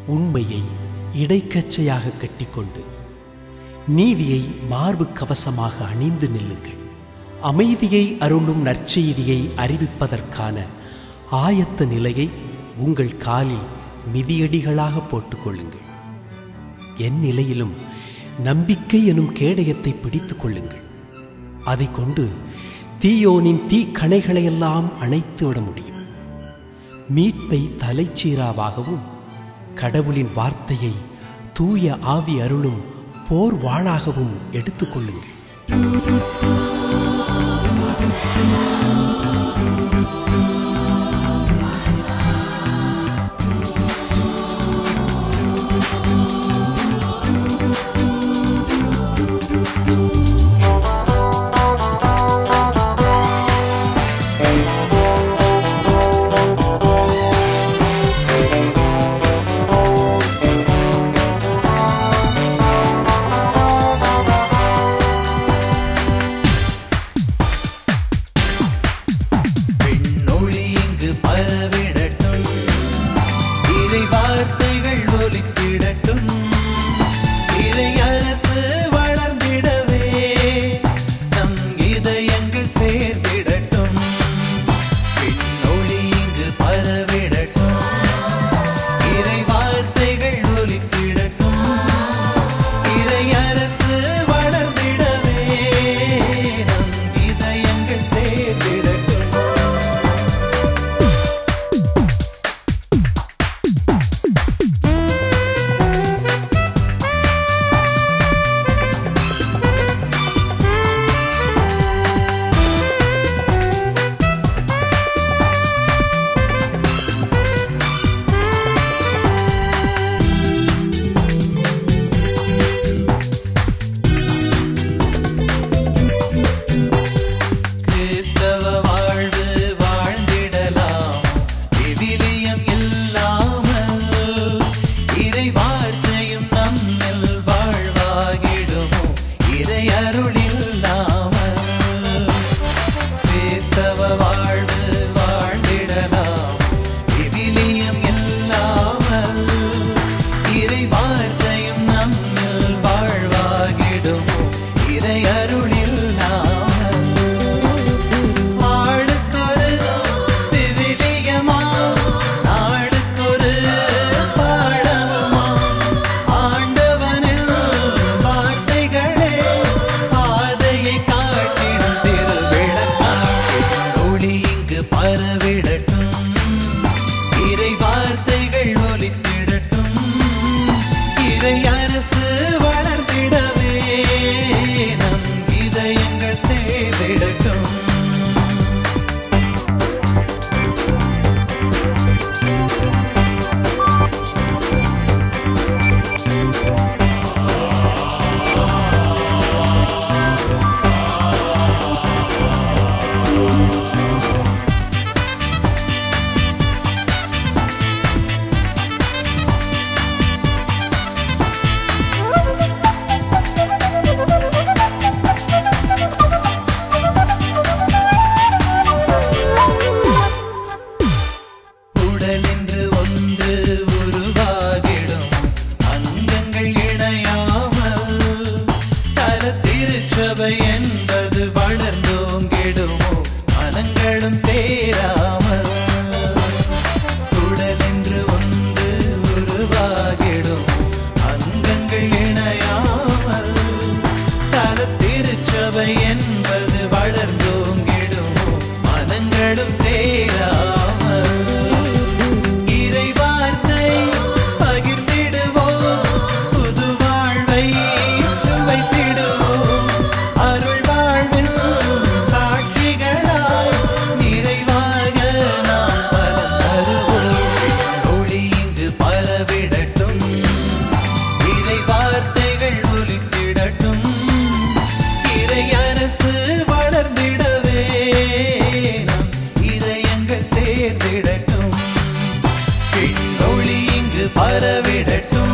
உண்மையை இடைக்கச்சையாக கட்டிக்கொண்டு நீதியை மார்பு கவசமாக அணிந்து நில்லுங்கள் அமைதியை அருளும் நற்செய்தியை அறிவிப்பதற்கான ஆயத்த நிலையை உங்கள் காலில் மிதியடிகளாக போட்டுக்கொள்ளுங்கள் என் நிலையிலும் நம்பிக்கை எனும் கேடயத்தை பிடித்துக் கொள்ளுங்கள் அதை கொண்டு தீயோனின் தீக்கணைகளையெல்லாம் அணைத்து விட முடியும் மீட்பை தலைச்சீராவாகவும் கடவுளின் வார்த்தையை தூய ஆவி அருளும் போர் வாளாகவும் எடுத்துக்கொள்ளுங்கள் விண்ணொளி இங்கு பரவிடட்டும் இறை வார்த்தைகள் ஒலித்திடட்டும் இறை அரசு வளர்ந்திடவே நம் இதயங்கள் சேர்ந்திடட்டும் விண்ணொளி இங்கு பரவிடட்டும் இறை வார்த்தைகள் ஒலித்திடட்டும் இறை அரசு வளர்ந்திடவே நம் இதயங்கள் சேர்ந்திடட்டும் கிறிஸ்தவ வாழ்வு வாழ்ந்திடலாம் விவிலியம் இல்லாமல் இறை வார்த்தையும் நம்மில் வாழ்வாகிடுமோ இறை அருள் இல்லாமல் கிறிஸ்தவ வாழ்வு வாழ்ந்திடலாம் விவிலியம் இல்லாமல் இறை வார்த்தையும் நம்மில் வாழ்வாகிடுமோ இறை அருள் இல்லாமல் ஆளுக்கொரு விவிலியமா நாளுக்கொரு பாடமுமா ஆண்டவனில் வார்த்தைகளே பாதையை காட்டிடும் திருவிழக்காட்டின் ஒளி இங்கு பரவிடட்டும் இறை வார்த்தைகள் ஒலித்திடட்டும் இறை அரசு வளர்ந்திடவே நம் இதயங்கள் செய்திடட்டும் உடல் என்று ஒன்று உருவாகிடும் அங்கங்கள் இணையாமல் தல திருச்சபை என்பது வளர்ந்தோங்கிடுமோ மனங்களும் சேராமல் உடல் என்று ஒன்று உருவாகிடும் அங்கங்கள் இணையாமல் தல திருச்சபை என்பது வளர்ந்தோங்கிடுமோ மனங்களும் சேராமல் இறை வார்த்தை பகிர்ந்திடுவோம் புது வாழ்வை சுவைத்திடுவோம் அருள் வாழ்வில் சாட்சிகளாய் நிறைவாக நாம் பலன் தருவோம் ஒளி இங்கு பரவிடட்டும் இறை வார்த்தைகள் ஒலித்திடட்டும் இறை அரசு வளர்ந்திடவே நம் இதயங்கள் சேர்ந்திடட்டும் ஒளி இங்கு பரவிடட்டும்